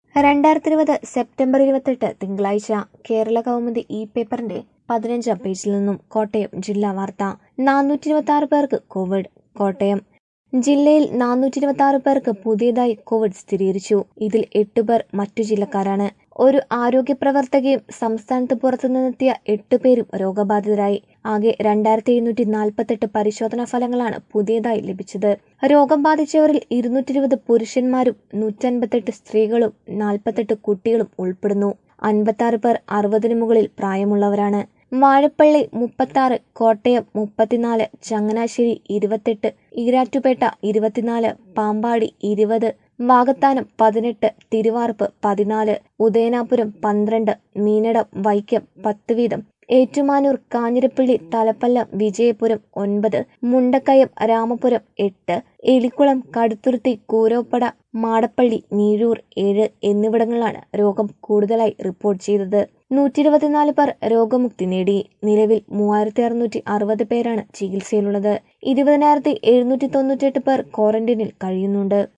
രണ്ടായിരത്തി ഇരുപത് സെപ്റ്റംബർ ഇരുപത്തെട്ട് തിങ്കളാഴ്ച കേരള കൗമുദി ഇ പേപ്പറിന്റെ പതിനഞ്ചാം പേജിൽ നിന്നും കോട്ടയം ജില്ലാ വാർത്ത നാനൂറ്റി ഇരുപത്തി ആറ് പേർക്ക് കോവിഡ് കോട്ടയം ജില്ലയിൽ നാനൂറ്റി ഇരുപത്തി ആറ് പേർക്ക് പുതിയതായി കോവിഡ് സ്ഥിരീകരിച്ചു ഇതിൽ എട്ട് പേർ മറ്റു ജില്ലക്കാരാണ് ഒരു ആരോഗ്യ പ്രവർത്തകയും സംസ്ഥാനത്ത് പുറത്തുനിന്നെത്തിയ എട്ട് പേരും രോഗബാധിതരായി ആകെ രണ്ടായിരത്തി എഴുന്നൂറ്റി നാൽപ്പത്തെട്ട് പരിശോധനാ ഫലങ്ങളാണ് പുതിയതായി ലഭിച്ചത് രോഗം ബാധിച്ചവരിൽ ഇരുന്നൂറ്റി ഇരുപത് പുരുഷന്മാരും നൂറ്റൻപത്തെട്ട് സ്ത്രീകളും നാൽപ്പത്തെട്ട് കുട്ടികളും ഉൾപ്പെടുന്നു അൻപത്തി പേർ അറുപതിനു മുകളിൽ പ്രായമുള്ളവരാണ് വാഴപ്പള്ളി മുപ്പത്താറ് കോട്ടയം മുപ്പത്തിനാല് ചങ്ങനാശ്ശേരി ഇരുപത്തെട്ട് ഈരാറ്റുപേട്ട ഇരുപത്തിനാല് പാമ്പാടി ഇരുപത് വാകത്താനം പതിനെട്ട് തിരുവാർപ്പ് പതിനാല് ഉദയനാപുരം പന്ത്രണ്ട് മീനടം വൈക്കം പത്ത് വീതം ഏറ്റുമാനൂർ കാഞ്ഞിരപ്പള്ളി തലപ്പല്ലം വിജയപുരം ഒൻപത് മുണ്ടക്കയം രാമപുരം എട്ട് എലിക്കുളം കടുത്തുരുത്തി കൂരോപ്പട മാടപ്പള്ളി നീഴൂർ ഏഴ് എന്നിവിടങ്ങളിലാണ് രോഗം കൂടുതലായി റിപ്പോർട്ട് ചെയ്തത് നൂറ്റി ഇരുപത്തിനാല് പേർ രോഗമുക്തി നേടി നിലവിൽ മൂവായിരത്തി അറുന്നൂറ്റി അറുപത് പേരാണ് ചികിത്സയിലുള്ളത് ഇരുപതിനായിരത്തി എഴുന്നൂറ്റി തൊണ്ണൂറ്റെട്ട് പേർ ക്വാറന്റൈനിൽ കഴിയുന്നുണ്ട്